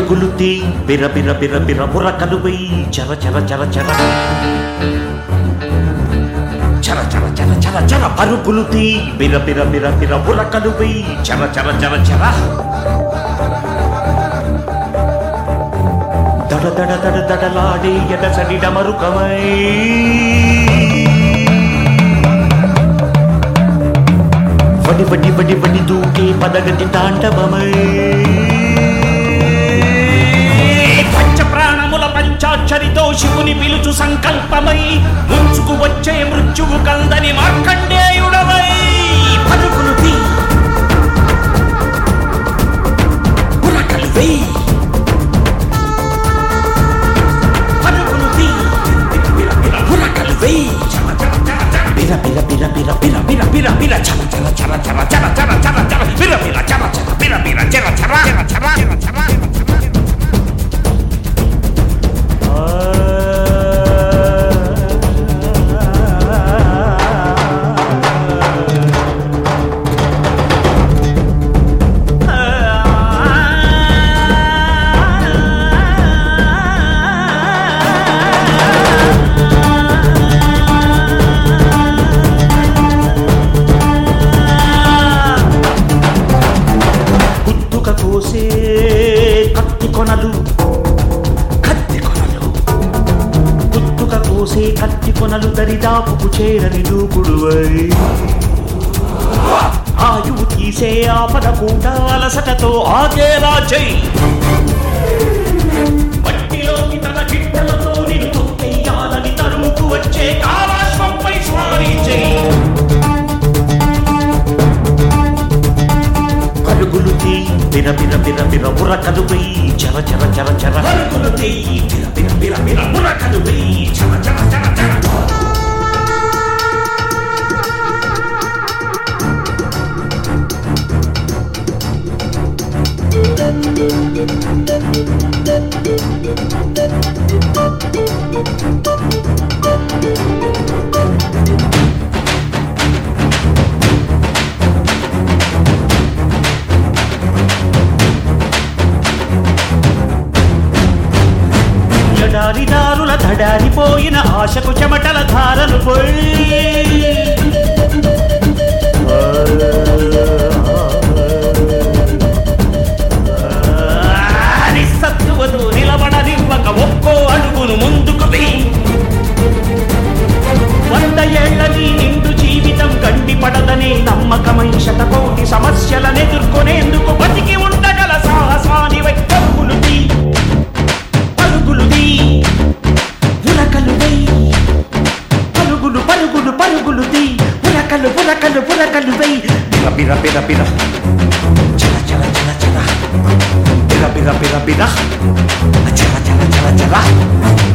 పరుగులు తీ బిర బిర బిర బిర బుర్రకలు వెయ్యి చర చర చర చర చర చర చర చర చర పరుగులు తీ బిర బిర బిర బిర బుర్రకలు వెయ్యి చర చర చర చర దడ దడ దడ దడలాడే ఎడసడి డమరుకమై వడి వడి వడి వడి దూకే పదగతి తాండవమై పంచ ప్రాణముల పంచాక్షరితో శివుని పిలుచు సంకల్పమై ముంచుకు వచ్చే మృత్యువు కందని మార్కండేయుడవై పరుగులు తీ ఉరకలు వేయి పరుగులు తీ బిర బిర ఉరకలు వేయి చల చల చల చల బిర బిర బిర బిర బిర బిర బిర బిర చల చల చల చల చల చల చల చల బిర బిర చల చల బిర బిర చల చల చల చల చల చల గుత్తుక కోసే కత్తి కొనలు కత్తి కొనలు గుత్తుక కోసే కత్తి కొనలు దరిదాపుకు చేరని దూకుడువై ఆయువు తీసే ఆపద కూడా అలసటతో ఆగేలా చెయ్యి మట్టిలోకి తన గిట్టలతో నిన్ను తొక్కేయాలని తరుముకు వచ్చే కాలాశ్వంపై స్వారీ చెయ్యి పరుగులు తీ బిర బిర బిర బిర ఉరకలు వెయ్యి చర చర చర చర పరుగులు తీ బిర బిర బిర బిర ఉరకలు వెయ్యి చర చర చర చర ఎడారిదారుల దడారిపోయిన ఆశకు చెమటల ధారలు పోయి నిస్సత్తువదు నిలబడనివ్వక ఒక్కో అడుగును ముందుకు వెయ్యి వంద ఏళ్లని నిండు జీవితం గండి పడదనే నమ్మకమై శతకోటి సమస్యలను ఎదుర్కొనేందుకు బతికి ఉండగల సాహసానివై పరుగులు తీ పరుగులు తీ ఉరకలు వెయ్యి పరుగులు పరుగులు పరుగులు తీ ఉరకలు ఉరకలు ఉరకలు వెయ్యి బిర బిర బిర బిర చల చల చల చల బిర బిర బిర బిర చల చల చల చల